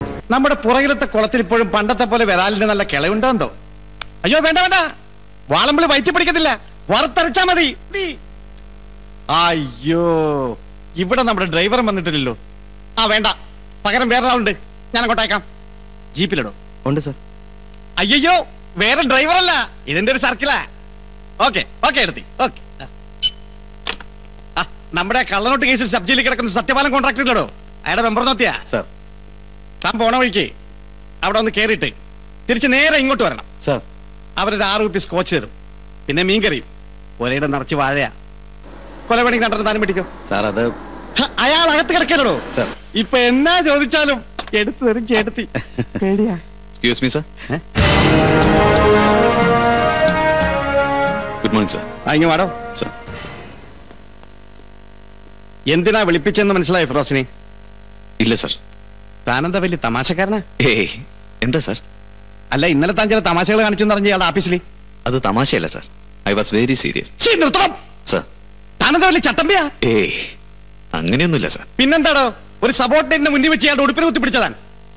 നമ്മുടെ പുറകിലത്തെ കുളത്തിൽ ഇപ്പോഴും പണ്ടത്തെ പോലെ വരാലിന്റെ നല്ല കിളയുണ്ടോ എന്തോ അയ്യോ വേണ്ട വേണ്ട വാളമ്പിള് വയറ്റി പിടിക്കത്തില്ല വറുത്തരച്ചാ മതി നീ. അയ്യോ ഇവിടെ നമ്മുടെ ഡ്രൈവർ വന്നിട്ടില്ലല്ലോ ആ വേണ്ട പകരം വേറൊരാളുണ്ട് ഞാൻ അങ്ങോട്ടേക്കാം ജീപ്പിലിടോ ഉണ്ട് സാർ അയ്യോ വേറെ ഡ്രൈവർ അല്ല ഇതിന്റെ ഒരു സർക്കിളാ ഓക്കെ ഓക്കെ എടുത്തി ഓക്കെ നമ്മുടെ കള്ളനോട്ട് കേസിൽ സബ് ജയിലിൽ കിടക്കുന്ന സത്യപാലം കോൺട്രാക്ടർ ഇല്ലടോ അയാളുടെ മെമ്പർ നോത്തിയാ സാർ താൻ പോണ വഴിക്ക് അവിടെ ഒന്ന് കേറിയിട്ട് തിരിച്ച് നേരെ ഇങ്ങോട്ട് വരണം സാർ അവരൊരു ആറ് റുപ്പി സ്കോച്ച് തരും പിന്നെ മീൻകറിയും ഒരേടെ നിറച്ച് വാഴയാ കൊലപണി കണ്ടിട്ട് താനും പിടിക്കും സാർ അത് ഹ, അയാൾ അകത്ത് കിടക്കലോ സാർ ഇപ്പൊ എന്നാ ചോദിച്ചാലും എടുത്തു തരും ചേട്ടത്തി പേടിയാ എക്സ്ക്യൂസ് മീ സാർ ഏ? ഗുഡ് മോർണിംഗ് സാർ ആ ഇങ്ങ് വാടോ സാർ എന്തിനാ വിളിപ്പിച്ചെന്ന് മനസ്സിലായി ഫിറോസിനെ ഇല്ല സാർ താനെന്താ വലിയ തമാശക്കാരനാ ഏയ് എന്താ സാർ അല്ല ഇന്നലെ താൻ ചില തമാശകൾ കാണിച്ചു പറഞ്ഞ ഇയാളുടെ ഓഫീസിൽ അത് തമാശയല്ല sir I was very serious ഛീ, നിർത്തണം സാർ താനെന്താ വലിയ ചട്ടമ്പിയാ ഏയ് അങ്ങനെയൊന്നുമില്ല സാർ പിന്നെന്താടോ ഒരു സബോർഡിനേറ്റിന്റെ മുന്നിൽ വെച്ച് ഇയാളുടെ ഉടുപ്പിനെ കുത്തി പിടിച്ചതാൻ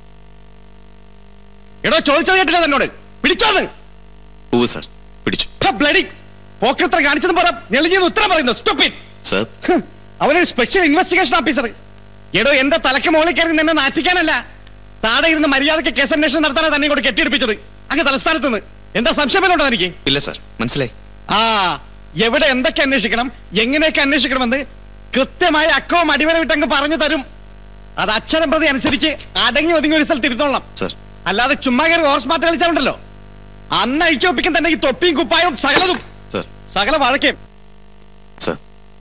എടോ ചോദിച്ചത് കേട്ടില്ല തന്നോട് പിടിച്ചോന്ന് പൂവ് സാർ പിടിച്ചു ബ്ലഡി പോക്കത്ര കാണിച്ചതും പറ ഞെളിഞ്ഞെന്ന് ഉത്തരം പറയുന്നു സ്റ്റോപ്പ് സാർ അവനൊരു സ്പെഷ്യൽ ഇൻവെസ്റ്റിഗേഷൻ ഓഫീസർ എടോ എന്റെ തലക്ക് മുകളിൽ കയറി നിന്നെ നാറ്റിക്കാനല്ല താഴെ ഇരുന്ന് മര്യാദയ്ക്ക് കേസ് അന്വേഷണം നടത്താനാണ് തന്നെ ഇങ്ങോട്ട് കെട്ടിയെടുപ്പിച്ചത് അങ്ങ് തലസ്ഥാനത്ത് നിന്ന് എന്താ സംശയമുണ്ടോ എനിക്ക് ഇല്ല സാർ മനസ്സിലായി ആ എവിടെ എന്തൊക്കെ അന്വേഷിക്കണം എങ്ങനെയൊക്കെ അന്വേഷിക്കണമെന്ന് കൃത്യമായ അക്കവും അടിവര വിട്ടങ്ങ് പറഞ്ഞു തരും അത് അക്ഷരം പ്രതി അനുസരിച്ച് അടങ്ങി ഒതുങ്ങി ഒരു സ്ഥലത്ത് ഇരുന്നോളാം സാർ അല്ലാതെ ചുമ്മാ കയറി ഓർസ് മാറ്റ് കളിച്ചാലുണ്ടല്ലോ അന്ന് അഴിച്ചൊപ്പിക്കും തന്നെ ഈ തൊപ്പിയും കുപ്പായും സകലതും സാർ സകല വഴക്കേം സാർ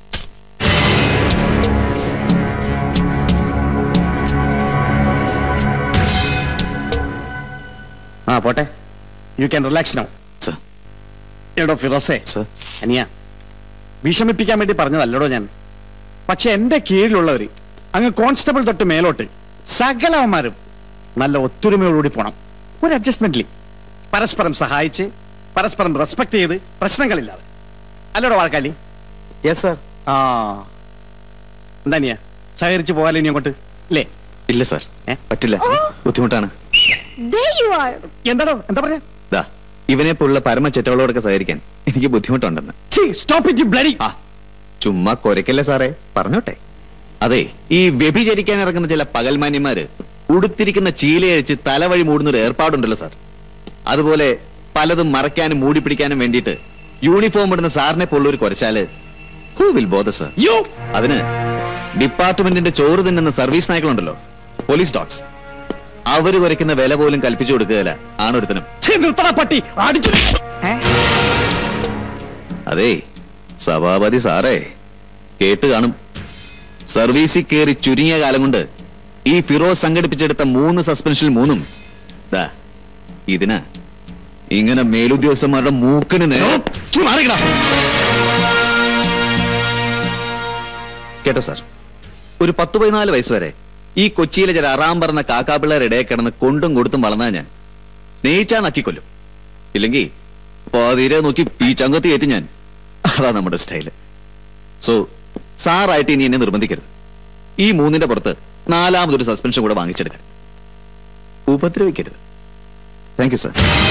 ആ പോട്ടെ you can relax now sir എടോ ഫിറോസേ സാർ അനിയ വിഷമിപ്പിക്കാൻ വേണ്ടി പറഞ്ഞതല്ലടോ ഞാൻ പക്ഷെ എന്റെ കീഴിലുള്ളവര് അങ്ങ് കോൺസ്റ്റബിൾ തൊട്ട് മേലോട്ട് സകലവന്മാരും നല്ല ഒത്തൊരുമയോടുകൂടി പോണം ഒരു അഡ്ജസ്റ്റ്മെന്റിൽ പരസ്പരം സഹായിച്ച് പരസ്പരം റെസ്പെക്ട് ചെയ്ത് പ്രശ്നങ്ങളില്ലാതെ അല്ലടോ വാഴക്കാലി യെസ് സാർ ആ എന്താ നീ സഹകരിച്ച് പോകാലോ ഇനി അങ്ങോട്ട് ഇല്ലേ ഇല്ല സാർ ഏ? പറ്റില്ല ബുദ്ധിമുട്ടാണ് There you are. എന്താടോ എന്താ പറയാ ദാ ഇവനെ പോലുള്ള പരമ ചെറ്റകളോടൊക്കെ സഹകരിക്കാൻ എനിക്ക് ബുദ്ധിമുട്ടുണ്ടെന്ന് സ്റ്റോപ്പ് ഇറ്റ് ബ്ലഡി ആ ചുമ്മാ കൊരക്കല്ലേ സാറേ പറഞ്ഞോട്ടെ അതെ ഈ വ്യഭിചരിക്കാൻ ഇറങ്ങുന്ന ചില പകൽമാന്യന്മാര് ഉടുത്തിരിക്കുന്ന ചീലയഴിച്ച് തലവഴി മൂടുന്ന ഒരു ഏർപ്പാടുണ്ടല്ലോ സാർ അതുപോലെ പലതും മറയ്ക്കാനും മൂടി പിടിക്കാനും വേണ്ടിയിട്ട് യൂണിഫോം ഇടുന്ന സാറിനെ പോലുള്ള ഒരു കുറച്ചാല് who will bother sir you അതിന് ഡിപ്പാർട്ട്മെന്റിന്റെ ചോറ് തിന്നുന്ന സർവീസ് നായ്ക്കളുണ്ടല്ലോ പോലീസ് ഡോഗ്സ് അവര് കുറയ്ക്കുന്ന വില പോലും കൽപ്പിച്ചു കൊടുക്കുകയില്ല ആണൊരുത്തനും നിർത്തണ പട്ടി അടിച്ചു ഏ? അതെ സഭാപതി സാറേ കേട്ട് കാണും സർവീസിൽ കയറി ചുരുങ്ങിയ കാലം കൊണ്ട് ഈ ഫിറോസ് സംഘടിപ്പിച്ചെടുത്ത മൂന്ന് സസ്പെൻഷൻ മൂന്നും ദാ ഇതിന് ഇങ്ങനെ മേലുദ്യോഗസ്ഥന്മാരുടെ മൂക്കിന് നേരെ ചുമ്മാ അറിയണം. കേട്ടോ സാർ ഒരു പത്ത് പതിനാല് വയസ്സ് വരെ ഈ കൊച്ചിയിലെ ചില അറാം പറഞ്ഞ കാക്കാപ്പിള്ളേർ ഇടയെ കിടന്ന് കൊണ്ടും കൊടുത്തും വളർന്നാ ഞാൻ സ്നേഹിച്ചാ നക്കിക്കൊല്ലും ഇല്ലെങ്കിൽ പാതിരെ നോക്കി ഈ ചങ്കത്തി കയറ്റി ഞാൻ അതാ നമ്മുടെ സ്റ്റൈല് സോ സാറായിട്ട് ഇനി എന്നെ നിർബന്ധിക്കരുത് ഈ മൂന്നിന്റെ പുറത്ത് നാലാമതൊരു സസ്പെൻഷൻ കൂടെ വാങ്ങിച്ചെടുക്കാൻ ഉപദ്രവിക്കരുത് thank you sir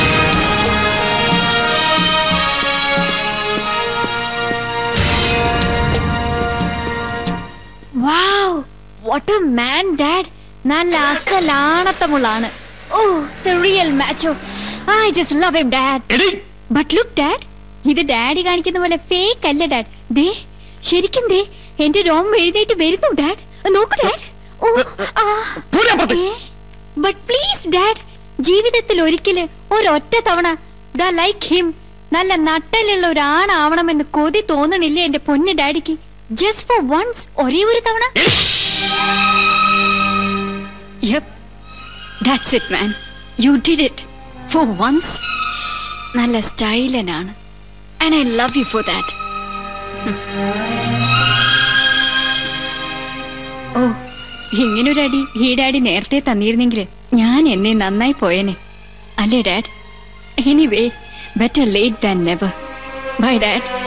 Wow. What a man, Dad. നല്ല അസലാണത്തമുള്ളാണ് oh the real macho I just love him dad എടി ബട്ട് ലുക്ക് ഡാഡ് ഇത് ഡാഡി കാണിക്കുന്ന പോലെ ഫേക്ക് അല്ല ഡാഡ് ദേ ശരിക്കും ദേ എന്റെ രോമം എഴുന്നേറ്റ് വരുന്നു ഡാഡ് നോക്കൂ ഡാഡ് ഓ പോടി അപ്പുറത്ത്. ബട്ട് പ്ലീസ് ഡാഡ് ജീവിതത്തിൽ ഒരിക്കല് ഒരൊറ്റ തവണ ദ ലൈക്ക് ഹിം നല്ല നട്ടലുള്ള ഒരു ആണാവണമെന്ന് കൊതി തോന്നണില്ലേ എന്റെ പൊന്ന് ഡാഡിക്ക് ജസ്റ്റ് ഫോർ വൺസ് ഒരേ ഒരു തവണ yup that's it man you did it for once നല്ല സ്റ്റൈലനാണ് and I love you for that ഓ ഇങ്ങനൊരു അടി ഈ ഡാഡി നേരത്തെ തന്നിരുന്നെങ്കിൽ ഞാൻ എന്നെ നന്നായി പോയേനെ അല്ലേ dad anyway better late than never bye dad